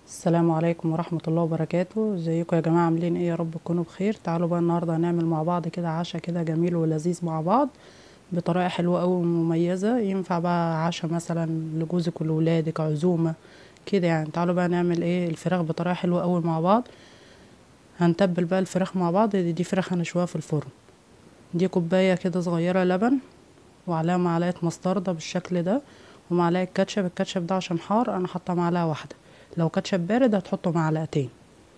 السلام عليكم ورحمة الله وبركاته ازيكم يا جماعة عاملين ايه يا رب تكونوا بخير تعالوا بقى النهاردة هنعمل مع بعض كده عشاء كده جميل ولذيذ مع بعض بطريقة حلوة اوي ومميزة ينفع بقى عشاء مثلا لجوزك ولولادك عزومة كده يعني تعالوا بقى نعمل ايه الفراخ بطريقة حلوة اوي مع بعض هنتبل بقى الفراخ مع بعض دي, دي فراخ هنشويها في الفرن دي كوباية كده صغيرة لبن وعليها معلقة مستردة بالشكل ده ومعلقة كاتشب الكاتشب ده عشان حار انا حاطة معلقة واحدة لو كاتشب بارد هتحطوا معلقتين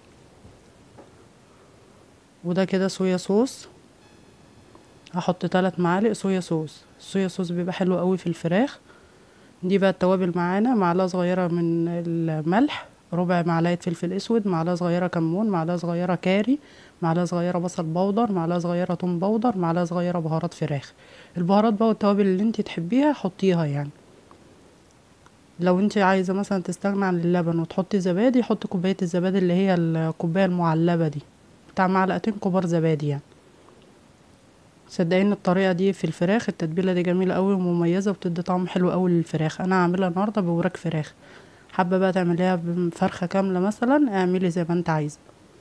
وده كده صويا صوص هحط تلات معالق صويا صوص الصويا صوص بيبقى حلو قوي في الفراخ دي بقى التوابل معانا معلقه صغيره من الملح ربع معلقه فلفل اسود معلقه صغيره كمون معلقه صغيره كاري معلقه صغيره بصل بودر معلقه صغيره توم بودر معلقه صغيره بهارات فراخ البهارات بقى والتوابل اللي انت تحبيها حطيها يعني لو انت عايزه مثلا تستغنى عن اللبن وتحطي زبادي حطي كوبايه الزبادي اللي هي الكوبايه المعلبه دي بتاع معلقتين كبار زبادي يعني صدقيني الطريقه دي في الفراخ التتبيله دي جميله قوي ومميزه وبتدي طعم حلو قوي للفراخ انا هعملها النهارده بوراك فراخ حابه بقى تعمليها بفرخه كامله مثلا اعملي زي ما انت عايزه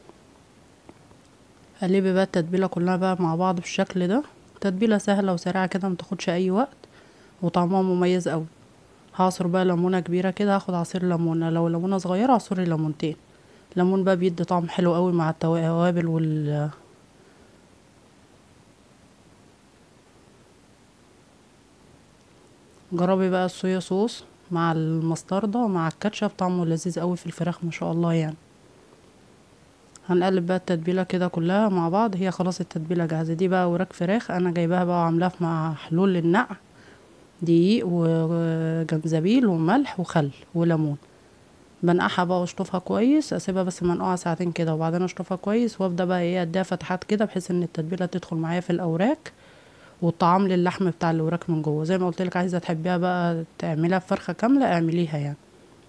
قلبي بقى التتبيله كلها بقى مع بعض بالشكل ده تتبيله سهله وسريعه كده متاخدش اي وقت وطعمها مميز قوي هعصر بقى ليمونه كبيره كده هاخد عصير ليمونه لو ليمونه صغيره اعصري ليمونتين ليمون بقى بيدي طعم حلو قوي مع التوابل وال جربي بقى الصويا صوص مع المستردة مع الكاتشب طعمه لذيذ قوي في الفراخ ما شاء الله يعني هنقلب بقى التتبيله كده كلها مع بعض هي خلاص التتبيله جاهزه دي بقى وراك فراخ انا جايباها بقى وعاملاها مع حلول للنقع دقيق وجنزبيل وملح وخل وليمون بنقعها بقى واشطفها كويس اسيبها بس منقوعه ساعتين كده وبعدين اشطفها كويس وابدا بقى ايه اديها فتحات كده بحيث ان التتبيله تدخل معايا في الاوراق والطعام للحم بتاع الوراك من جوه زي ما قلت لك عايزه تحبيها بقى تعمليها بفرخه كامله اعمليها يعني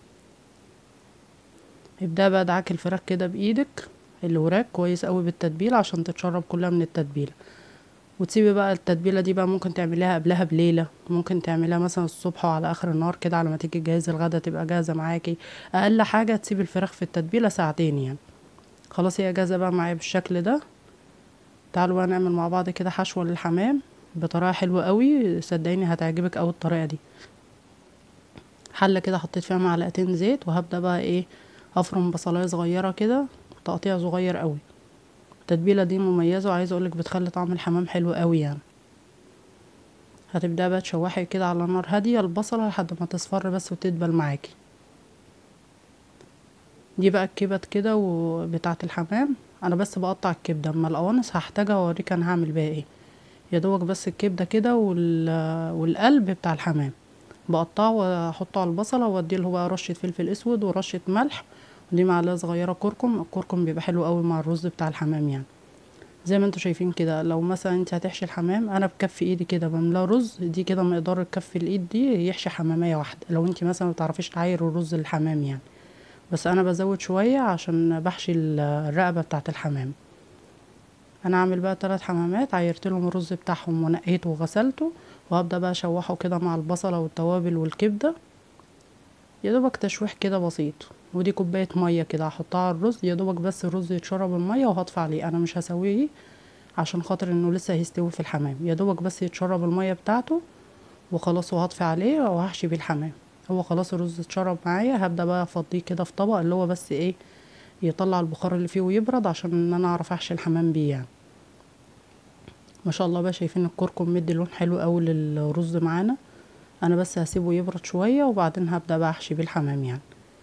ابدا بقى ادعكي الفراخ كده بايدك الوراك كويس قوي بالتتبيله عشان تتشرب كلها من التتبيله وتسيبي بقى التتبيله دي بقى ممكن تعمليها قبلها بليله ممكن تعمليها مثلا الصبح وعلى اخر النهار كده على ما تيجي تجهزي الغدا تبقى جاهزه معاكي اقل حاجه تسيبي الفراخ في التتبيله ساعتين يعني خلاص هي جاهزه بقى معايا بالشكل ده تعالوا بقى نعمل مع بعض كده حشوه للحمام بطريقه حلوه قوي صدقيني هتعجبك قوي الطريقه دي حله كده حطيت فيها معلقتين زيت وهبدا بقى ايه افرم بصلايه صغيره كده تقطيع صغير قوي التتبيله دي مميزه وعايزه اقولك بتخلي طعم الحمام حلو قوي يعني هتبدأ بقى تشوحي كده على نار هاديه البصله لحد ما تصفر بس وتدبل معاكي دي بقى الكبد كده وبتاعه الحمام انا بس بقطع الكبده اما القوانص هحتاجها واوريك انا هعمل بيها ايه يا دوبك بس الكبده كده والقلب بتاع الحمام بقطعه واحطه على البصله واديله بقى رشه فلفل اسود ورشه ملح ودي معلقه صغيره كركم الكركم بيبقى حلو قوي مع الرز بتاع الحمام يعني زي ما انتوا شايفين كده لو مثلا انت هتحشي الحمام انا بكف ايدي كده بملاه رز دي كده مقدار كف الايد دي يحشي حمامية واحده لو انت مثلا متعرفيش تعايري الرز للحمام يعني بس انا بزود شويه عشان بحشي الرقبه بتاعه الحمام انا عامل بقى ثلاث حمامات عايرت لهم الرز بتاعهم ونقيته وغسلته وهبدا بقى اشوحه كده مع البصله والتوابل والكبده يا دوبك تشويح كده بسيط ودي كوبايه ميه كده هحطها على الرز يا دوبك بس الرز يتشرب الميه وهطفي عليه انا مش هسويه عشان خاطر انه لسه هيستوي في الحمام يا دوبك بس يتشرب الميه بتاعته وخلاص وهطفي عليه وهحشي بيه الحمام هو خلاص الرز اتشرب معايا هبدا بقى افضيه كده في طبق اللي هو بس ايه يطلع البخار اللي فيه ويبرد عشان ان انا اعرف احشي الحمام بيه يعني ما شاء الله بقى شايفين الكركم مدي لون حلو قوي للرز معانا انا بس هسيبه يبرد شويه وبعدين هبدا بقى احشي بيه الحمام يعني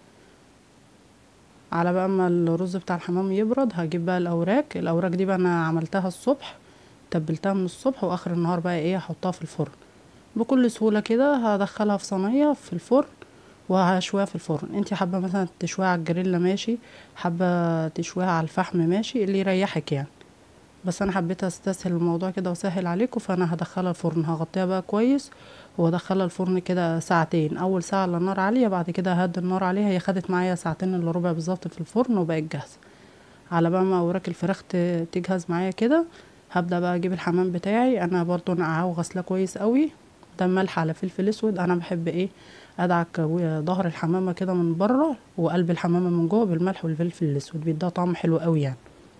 على بقى ما الرز بتاع الحمام يبرد هجيب بقى الاوراق الاوراق دي بقى انا عملتها الصبح تبلتها من الصبح واخر النهار بقى ايه هحطها في الفرن بكل سهوله كده هدخلها في صينيه في الفرن وهشويها في الفرن انت حابه مثلا تشويها على الجريلا ماشي حابه تشويها على الفحم ماشي اللي يريحك يعني بس انا حبيت استسهل الموضوع كده وسهل عليكم فانا هدخلها الفرن هغطيها بقى كويس وادخلها الفرن كده ساعتين اول ساعه على نار عاليه بعد كده هدي النار عليها هي خدت معايا ساعتين الا ربع بالظبط في الفرن وبقت جاهزه على بقى ما اوراق الفراخ تجهز معايا كده هبدا بقى اجيب الحمام بتاعي انا برضو نقعاه وغسلاه كويس قوي ده ملح على فلفل اسود انا بحب ايه ادعك و- ظهر الحمامه كده من بره وقلب الحمامه من جوه بالملح والفلفل الاسود بيديها طعم حلو قوي يعني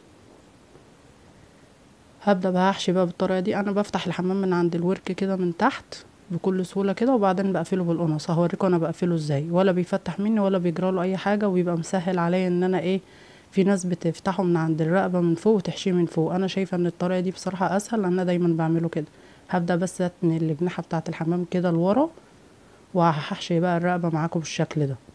هبدا بقى احشي بقى بالطريقه دي انا بفتح الحمام من عند الورك كده من تحت بكل سهوله كده وبعدين بقفله بالقناص هوريكم انا بقفله ازاي ولا بيفتح مني ولا بيجراله اي حاجه ويبقى مسهل عليا ان انا ايه في ناس بتفتحه من عند الرقبه من فوق وتحشيه من فوق انا شايفه ان الطريقه دي بصراحه اسهل لان انا دايما بعمله كده هبدا بس اتني الجناحه بتاعه الحمام كده لورا وهحشي بقى الرقبه معاكم بالشكل ده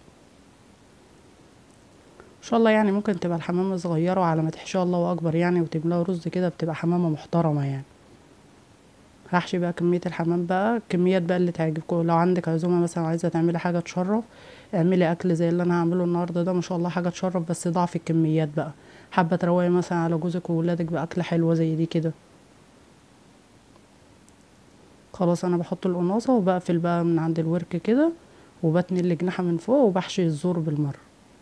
ان شاء الله يعني ممكن تبقى الحمامه صغيره وعلى ما تحشيها الله اكبر يعني وتملاها رز كده بتبقى حمامه محترمه يعني هحشي بقى كميه الحمام بقى الكميات بقى اللي تعجبكم لو عندك عزومه مثلا عايزه تعملي حاجه تشرف اعملي اكل زي اللي انا هعمله النهارده ده ما شاء الله حاجه تشرف بس ضعف الكميات بقى حابه تروقي مثلا على جوزك وولادك باكله حلوه زي دي كده خلاص انا بحط القناصه وبقفل بقى من عند الورك كده وبتني الجناحه من فوق وبحشي الزور بالمره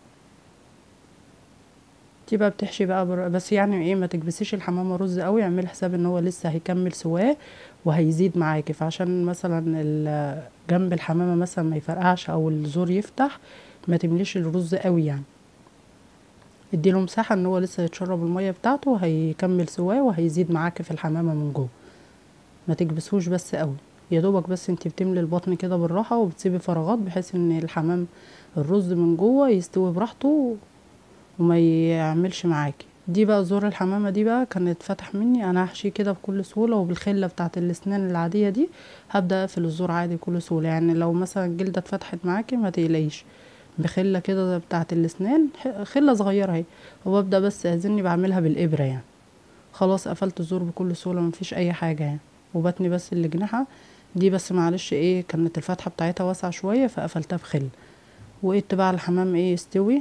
دي بقى بتحشي بقى بر... بس يعني ايه ما تكبسيش الحمامه رز قوي اعملي حساب ان هو لسه هيكمل سواه وهيزيد معاكي فعشان مثلا ال- جنب الحمامه مثلا ما يفرقعش او الزور يفتح ما تمليش الرز قوي يعني اديله مساحه ان هو لسه يتشرب الميه بتاعته وهيكمل سواه وهيزيد معاكي في الحمامه من جوه ما تكبسوش بس قوي يا دوبك بس انت بتملي البطن كده بالراحه وبتسيبي فراغات بحيث ان الحمام الرز من جوه يستوي براحته وما يعملش معاكي دي بقى زور الحمامة دي بقى كانت فتح مني انا هحشيه كده بكل سهولة وبالخلة بتاعة الاسنان العادية دي هبدأ اقفل الزور عادي بكل سهولة يعني لو مثلا الجلدة اتفتحت معاكي ما تقلقيش بخلة كده بتاعة الاسنان ح- خلة صغيرة اهي وببدأ بس اذني بعملها بالابرة يعني خلاص قفلت الزور بكل سهولة مفيش اي حاجة يعني وبتني بس الجناحة دي بس معلش ايه كانت الفتحة بتاعتها واسعة شوية فقفلتها بخل وقيت بقى الحمام ايه يستوي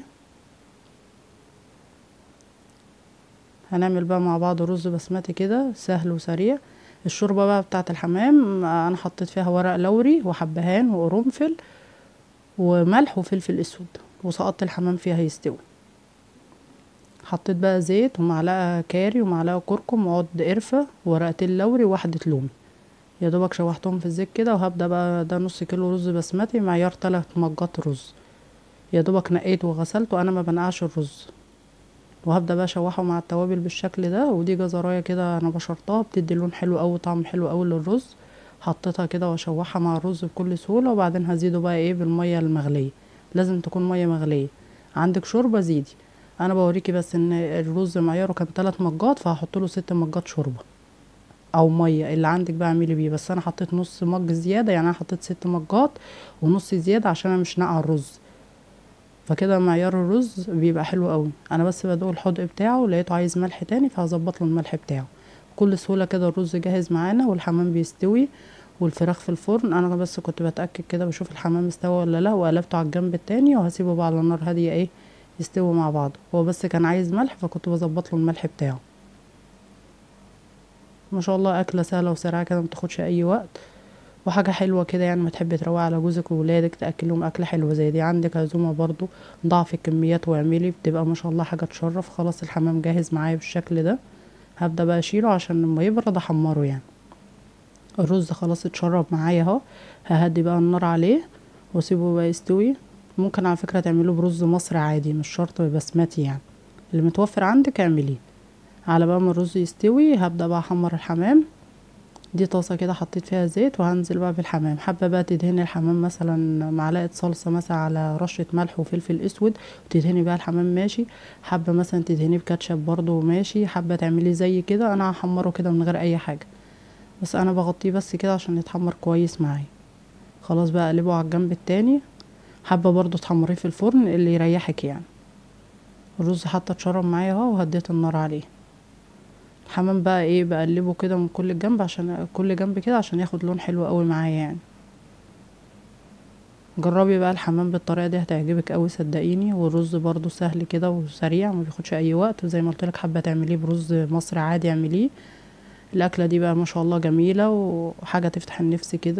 هنعمل بقى مع بعض رز بسمتي كده سهل وسريع الشوربه بقى بتاعه الحمام آه، انا حطيت فيها ورق لوري وحبهان وقرنفل وملح وفلفل اسود وسقطت الحمام فيها يستوي حطيت بقى زيت ومعلقه كاري ومعلقه كركم وعود قرفه ورقتين لوري وواحده لومي يا دوبك شوحتهم في الزيت كده وهبدا بقى ده نص كيلو رز بسمتي معيار تلات مجات رز يا دوبك نقيت وغسلت وانا ما بنقعش الرز وهبدا بقى اشوحه مع التوابل بالشكل ده ودي جزرايه كده انا بشرتها بتدي لون حلو قوي طعم حلو قوي للرز حطيتها كده واشوحها مع الرز بكل سهوله وبعدين هزيده بقى ايه بالميه المغليه لازم تكون ميه مغليه عندك شوربه زيدي انا بوريكي بس ان الرز معياره كان 3 مجات فهحط له 6 مجات شوربه او ميه اللي عندك بقى اعملي بيه بس انا حطيت نص مج زياده يعني انا حطيت 6 مجات ونص زياده عشان انا مش ناقعه الرز فكده معيار الرز بيبقى حلو قوي انا بس بدوق الحدق بتاعه لقيته عايز ملح تاني فهظبط له الملح بتاعه بكل سهوله كده الرز جاهز معانا والحمام بيستوي والفراخ في الفرن انا بس كنت بتاكد كده بشوف الحمام استوى ولا لا وقلبته على الجنب التاني وهسيبه بقى على نار هاديه ايه يستوي مع بعض هو بس كان عايز ملح فكنت بظبط له الملح بتاعه ما شاء الله اكله سهله وسريعه كده ما تاخدش اي وقت وحاجه حلوه كده يعني ما تحبي تروقي على جوزك وولادك تاكلهم اكله حلوه زي دي عندك عزومه برضو ضعف الكميات واعملي بتبقى ما شاء الله حاجه تشرف خلاص الحمام جاهز معايا بالشكل ده هبدا بقى اشيله عشان لما يبرد احمره يعني الرز خلاص اتشرب معايا اهو ههدي بقى النار عليه واسيبه بقى يستوي ممكن على فكره تعملوه برز مصري عادي مش شرط بسمتي يعني اللي متوفر عندك اعمليه على بقى ما الرز يستوي هبدا بقى احمر الحمام دي طاسه كده حطيت فيها زيت وهنزل بقى بالحمام حابه بقى تدهني الحمام مثلا معلقه صلصه مثلا على رشه ملح وفلفل اسود وتدهني بقى الحمام ماشي حابه مثلا تدهنيه بكاتشب برضو ماشي حابه تعملي زي كده انا هحمره كده من غير اي حاجه بس انا بغطيه بس كده عشان يتحمر كويس معايا خلاص بقى اقلبه على الجنب التاني حابه برضو تحمريه في الفرن اللي يريحك يعني الرز حتى اتشرب معايا اهو وهديت النار عليه الحمام بقى ايه بقلبه كده من كل جنب عشان كل جنب كده عشان ياخد لون حلو قوي معايا يعني جربي بقى الحمام بالطريقه دي هتعجبك قوي صدقيني والرز برضو سهل كده وسريع ما بياخدش اي وقت وزي ما قلت لك حابه تعمليه برز مصري عادي اعمليه الاكله دي بقى ما شاء الله جميله وحاجه تفتح النفس كده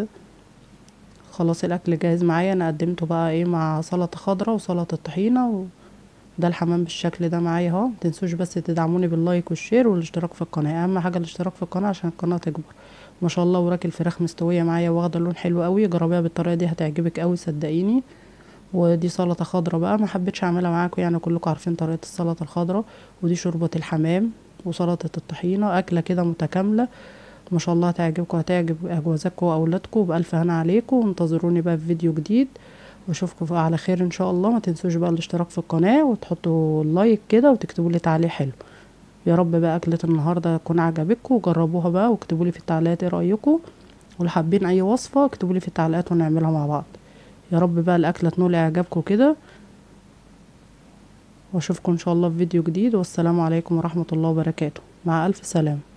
خلاص الاكل جاهز معايا انا قدمته بقى ايه مع سلطه خضراء وسلطه طحينه ده الحمام بالشكل ده معايا اهو متنسوش بس تدعموني باللايك والشير والاشتراك في القناه اهم حاجه الاشتراك في القناه عشان القناه تكبر ما شاء الله وراك الفراخ مستويه معايا واخده لون حلو قوي جربيها بالطريقه دي هتعجبك قوي صدقيني ودي سلطه خضراء بقى ما حبيتش اعملها معاكم يعني كلكم عارفين طريقه السلطه الخضراء ودي شوربه الحمام وسلطه الطحينه اكله كده متكامله ما شاء الله هتعجبكم هتعجب اجوازكم واولادكم بالف هنا عليكم وانتظروني بقى في فيديو جديد واشوفكم على خير ان شاء الله ما تنسوش بقى الاشتراك في القناه وتحطوا لايك كده وتكتبوا لي تعليق حلو يا رب بقى اكله النهارده تكون عجبتكم وجربوها بقى واكتبوا لي في التعليقات ايه رايكم ولو حابين اي وصفه اكتبوا لي في التعليقات ونعملها مع بعض يا رب بقى الاكله تنول اعجابكم كده واشوفكم ان شاء الله في فيديو جديد والسلام عليكم ورحمه الله وبركاته مع الف سلامه